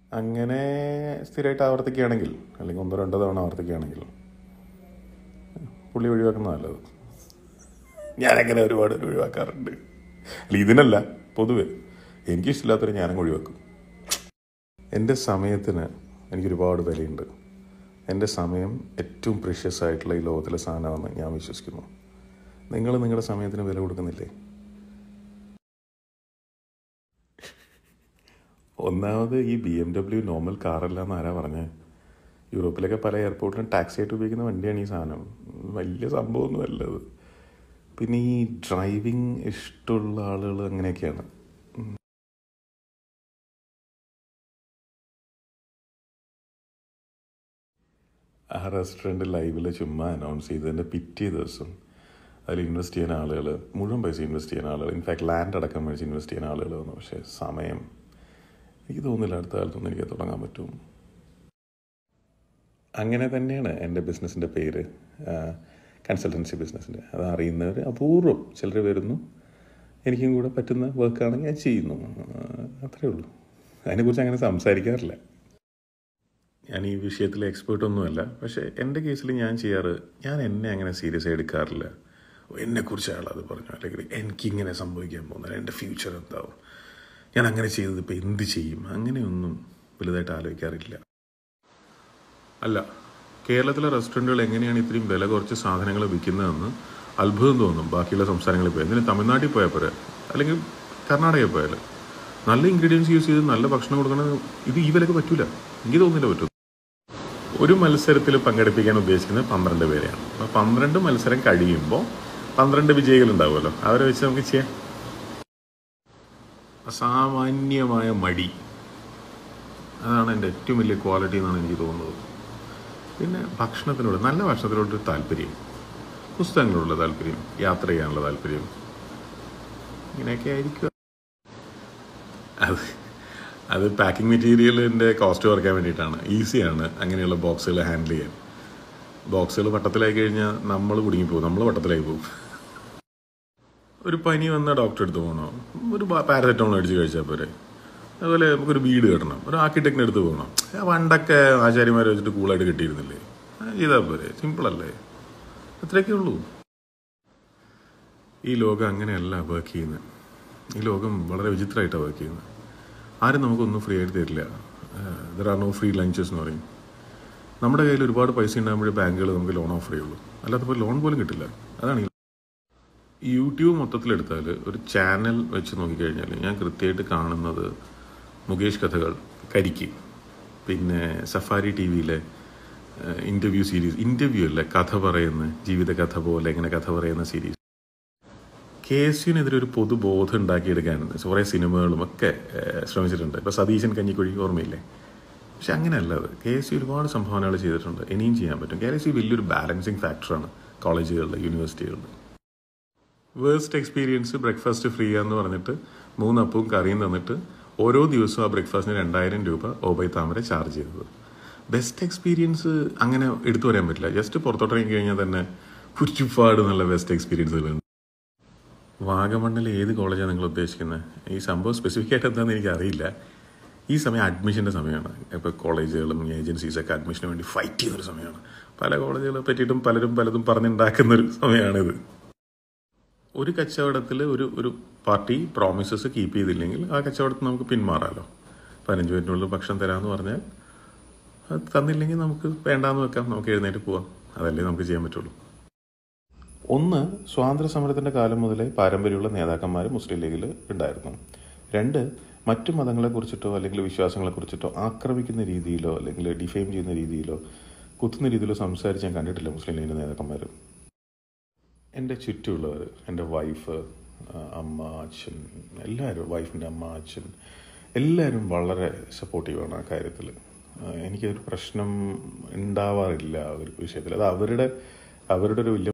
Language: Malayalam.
അങ്ങനെ സ്ഥിരമായിട്ട് ആവർത്തിക്കുകയാണെങ്കിൽ അല്ലെങ്കിൽ ഒന്നോ രണ്ടോ തവണ ആവർത്തിക്കുകയാണെങ്കിൽ പുള്ളി ഒഴിവാക്കുന്ന നല്ലത് ഞാനങ്ങനെ ഒരുപാട് ഒഴിവാക്കാറുണ്ട് അല്ല ഇതിനല്ല പൊതുവെ എനിക്കിഷ്ടമില്ലാത്തൊരു ഞാനങ്ങ് ഒഴിവാക്കും എൻ്റെ സമയത്തിന് എനിക്കൊരുപാട് വിലയുണ്ട് എൻ്റെ സമയം ഏറ്റവും പ്രീഷ്യസ് ആയിട്ടുള്ള ഈ ലോകത്തിലെ സാധനമാണെന്ന് ഞാൻ വിശ്വസിക്കുന്നു നിങ്ങൾ നിങ്ങളുടെ സമയത്തിന് വില കൊടുക്കുന്നില്ലേ ഒന്നാമത് ഈ ബി എം ഡബ്ല്യു നോർമൽ കാറല്ല എന്ന് ആരാ പറഞ്ഞത് യൂറോപ്പിലൊക്കെ പല എയർപോർട്ടിലും ടാക്സി ആയിട്ട് ഉപയോഗിക്കുന്ന വണ്ടിയാണ് ഈ സാധനം വലിയ സംഭവമൊന്നും അല്ലത് പിന്നെ ഈ ഡ്രൈവിംഗ് ഇഷ്ടമുള്ള ആളുകൾ അങ്ങനെയൊക്കെയാണ് ആ റെസ്റ്റോറൻറ്റ് ലൈവിൽ ചുമ്മാ അനൗൺസ് ചെയ്തതിൻ്റെ പിറ്റേ ദിവസം അതിൽ ഇൻവെസ്റ്റ് ചെയ്യാൻ ആളുകൾ മുഴുവൻ പൈസ ഇൻവെസ്റ്റ് ചെയ്യാൻ ആളുകൾ ഇൻഫാക്ട് ലാൻഡ് അടക്കം മേടിച്ച് ഇൻവെസ്റ്റ് ചെയ്യാൻ ആളുകൾ വന്നു പക്ഷേ സമയം എനിക്ക് തോന്നുന്നില്ല അടുത്ത കാലത്തൊന്നും എനിക്ക് തുടങ്ങാൻ പറ്റും അങ്ങനെ തന്നെയാണ് എൻ്റെ ബിസിനസ്സിൻ്റെ പേര് കൺസൾട്ടൻസി ബിസിനസ്സിൻ്റെ അത് അറിയുന്നവർ അപൂർവം ചിലർ വരുന്നു എനിക്കും കൂടെ പറ്റുന്ന വർക്കാണെങ്കിൽ ഞാൻ ചെയ്യുന്നു അത്രയേ ഉള്ളൂ അതിനെക്കുറിച്ച് അങ്ങനെ സംസാരിക്കാറില്ല ഞാൻ ഈ വിഷയത്തിൽ എക്സ്പേർട്ടൊന്നുമല്ല പക്ഷേ എൻ്റെ കേസിൽ ഞാൻ ചെയ്യാറ് ഞാൻ എന്നെ അങ്ങനെ സീരിയസ് ആയി എടുക്കാറില്ല എന്നെക്കുറിച്ച് അയാൾ അത് പറഞ്ഞു അല്ലെങ്കിൽ എനിക്കിങ്ങനെ സംഭവിക്കാൻ പോകുന്നത് എൻ്റെ ഫ്യൂച്ചർ എന്താവും ഞാൻ അങ്ങനെ ചെയ്തത് ഇപ്പോൾ എന്ത് ചെയ്യും അങ്ങനെയൊന്നും വലുതായിട്ട് ആലോചിക്കാറില്ല അല്ല കേരളത്തിലെ റെസ്റ്റോറൻറ്റുകൾ എങ്ങനെയാണ് ഇത്രയും വില കുറച്ച് സാധനങ്ങൾ വിൽക്കുന്നതെന്ന് അത്ഭുതം തോന്നും ബാക്കിയുള്ള സംസ്ഥാനങ്ങളിൽ പോയി എന്തിന് തമിഴ്നാട്ടിൽ പോയാൽ പോരെ അല്ലെങ്കിൽ കർണാടകയിൽ പോയാൽ നല്ല ഇൻഗ്രീഡിയൻസ് യൂസ് ചെയ്ത് നല്ല ഭക്ഷണം കൊടുക്കണത് ഇത് ഈ വിലക്ക് പറ്റൂല എനിക്ക് തോന്നുന്നില്ല പറ്റും ഒരു മത്സരത്തിൽ പങ്കെടുപ്പിക്കാൻ ഉദ്ദേശിക്കുന്നത് പന്ത്രണ്ട് പേരെയാണ് അപ്പോൾ പന്ത്രണ്ട് മത്സരം കഴിയുമ്പോൾ പന്ത്രണ്ട് വിജയികൾ ഉണ്ടാവുമല്ലോ അവരെ വെച്ച് നമുക്ക് ചെയ്യാം അസാമാന്യമായ മടി അതാണ് എൻ്റെ ഏറ്റവും വലിയ ക്വാളിറ്റി എന്നാണ് എനിക്ക് തോന്നുന്നത് പിന്നെ ഭക്ഷണത്തിനോട് നല്ല ഭക്ഷണത്തിനോടൊരു താല്പര്യം പുസ്തകങ്ങളോടുള്ള താല്പര്യം യാത്ര ചെയ്യാനുള്ള താല്പര്യം ഇങ്ങനെയൊക്കെ ആയിരിക്കും അത് അത് പാക്കിംഗ് മെറ്റീരിയലിൻ്റെ കോസ്റ്റ് കുറയ്ക്കാൻ വേണ്ടിയിട്ടാണ് ഈസിയാണ് അങ്ങനെയുള്ള ബോക്സുകൾ ഹാൻഡിൽ ചെയ്യാൻ ബോക്സുകൾ വട്ടത്തിലായി കഴിഞ്ഞാൽ നമ്മൾ കുടുങ്ങിപ്പോകും നമ്മൾ വട്ടത്തിലായി പോകും ഒരു പനി വന്ന ഡോക്ടറെ അടുത്ത് പോകണോ ഒരു പാരസെറ്റമോൾ അടിച്ച് കഴിച്ചാൽ പോരെ അതുപോലെ നമുക്കൊരു വീട് കെട്ടണം ഒരു ആർക്കിടെക്റ്റിന് അടുത്ത് പോകണം ആ പണ്ടൊക്കെ ആചാര്യമാരെ വെച്ചിട്ട് കൂളായിട്ട് കെട്ടിയിരുന്നില്ലേ ചെയ്താൽ പോരെ സിമ്പിളല്ലേ അത്രയൊക്കെ ഉള്ളൂ ഈ ലോകം അങ്ങനെയല്ല വർക്ക് ചെയ്യുന്നത് ഈ ലോകം വളരെ വിചിത്രമായിട്ടാണ് വർക്ക് ചെയ്യുന്നത് ആരും നമുക്കൊന്നും ഫ്രീ ആയിട്ട് തരില്ല there are no free lunches എന്ന് പറയും നമ്മുടെ കയ്യിൽ ഒരുപാട് പൈസ ഉണ്ടാകുമ്പോഴേ ബാങ്കുകൾ നമുക്ക് ലോൺ ഓഫർ ചെയ്യുള്ളൂ അല്ലാത്തപ്പോൾ ലോൺ പോലും കിട്ടില്ല അതാണ് ഈ യൂട്യൂബ് മൊത്തത്തിലെടുത്താൽ ഒരു ചാനൽ വെച്ച് നോക്കിക്കഴിഞ്ഞാൽ ഞാൻ കൃത്യമായിട്ട് കാണുന്നത് മുകേഷ് കഥകൾ കരിക്ക് പിന്നെ സഫാരി ടി വിയിലെ ഇൻ്റർവ്യൂ സീരീസ് ഇൻ്റർവ്യൂ അല്ല കഥ പറയുന്ന ജീവിത കഥ പോലെ ഇങ്ങനെ കഥ പറയുന്ന സീരീസ് കെ എസ് യുവിനെതിരെ ഒരു പൊതുബോധം ഉണ്ടാക്കിയെടുക്കാൻ കുറേ സിനിമകളും ഒക്കെ ശ്രമിച്ചിട്ടുണ്ട് ഇപ്പോൾ സതീശൻ കഞ്ഞിക്കുഴി ഓർമ്മയില്ലേ പക്ഷെ അങ്ങനെയല്ല അത് കെ എസ് യു ഒരുപാട് സംഭാവനകൾ ചെയ്തിട്ടുണ്ട് ഇനിയും ചെയ്യാൻ പറ്റും കെ എസ് യു വലിയൊരു ബാലൻസിങ് ഫാക്ടറാണ് കോളേജുകളിൽ യൂണിവേഴ്സിറ്റികളിൽ വേസ്റ്റ് എക്സ്പീരിയൻസ് ബ്രേക്ക്ഫാസ്റ്റ് ഫ്രീ ആന്ന് പറഞ്ഞിട്ട് മൂന്നപ്പവും കറിയും തന്നിട്ട് ഓരോ ദിവസവും ആ ബ്രേക്ക്ഫാസ്റ്റിന് രണ്ടായിരം രൂപ ഓബൈ താമര ചാർജ് ചെയ്തത് ബെസ്റ്റ് എക്സ്പീരിയൻസ് അങ്ങനെ എടുത്തു പറയാൻ പറ്റില്ല ജസ്റ്റ് പുറത്തോട്ടിറങ്ങി കഴിഞ്ഞാൽ തന്നെ ഒരുപാട് നല്ല ബെസ്റ്റ് എക്സ്പീരിയൻസുകളുണ്ട് വാഗമണ്ണിൽ ഏത് കോളേജാണ് നിങ്ങൾ ഉദ്ദേശിക്കുന്നത് ഈ സംഭവം സ്പെസിഫിക് ആയിട്ട് എന്താണെന്ന് എനിക്ക് അറിയില്ല ഈ സമയം അഡ്മിഷൻ്റെ സമയമാണ് ഇപ്പോൾ കോളേജുകളും ഏജൻസീസൊക്കെ അഡ്മിഷന് വേണ്ടി ഫൈറ്റ് ചെയ്യുന്നൊരു സമയമാണ് പല കോളേജുകളെ പറ്റിയിട്ടും പലരും പലതും പറഞ്ഞുണ്ടാക്കുന്നൊരു സമയമാണിത് ഒരു കച്ചവടത്തിൽ ഒരു ഒരു പാർട്ടി പ്രോമിസസ് കീപ്പ് ചെയ്തില്ലെങ്കിൽ ആ കച്ചവടത്തിൽ നമുക്ക് പിന്മാറാമല്ലോ പതിനഞ്ച് മിനിറ്റിനുള്ളിൽ ഭക്ഷണം തരാമെന്ന് പറഞ്ഞാൽ അത് തന്നില്ലെങ്കിൽ നമുക്ക് വേണ്ടാന്ന് വെക്കാം നമുക്ക് എഴുന്നേറ്റ് പോവാം അതല്ലേ നമുക്ക് ചെയ്യാൻ പറ്റുള്ളൂ ഒന്ന് സ്വാതന്ത്ര്യ സമരത്തിന്റെ കാലം മുതലേ പാരമ്പര്യമുള്ള നേതാക്കന്മാർ മുസ്ലിം ലീഗിൽ ഉണ്ടായിരുന്നു രണ്ട് മറ്റു മതങ്ങളെ കുറിച്ചിട്ടോ അല്ലെങ്കിൽ വിശ്വാസങ്ങളെ കുറിച്ചിട്ടോ ആക്രമിക്കുന്ന രീതിയിലോ അല്ലെങ്കിൽ ഡിഫെയിം ചെയ്യുന്ന രീതിയിലോ കുത്തുന്ന രീതിയിലോ സംസാരിച്ച് ഞാൻ കണ്ടിട്ടില്ല മുസ്ലിം ലീഗിൻ്റെ നേതാക്കന്മാർ എൻ്റെ ചുറ്റുമുള്ളവർ എൻ്റെ വൈഫ് അമ്മ അച്ഛൻ എല്ലാവരും വൈഫിൻ്റെ അമ്മ അച്ഛൻ എല്ലാവരും വളരെ സപ്പോർട്ടീവാണ് ആ കാര്യത്തിൽ എനിക്കൊരു പ്രശ്നം ഉണ്ടാവാറില്ല ഒരു വിഷയത്തിൽ അത് അവരുടെ അവരുടെ ഒരു വലിയ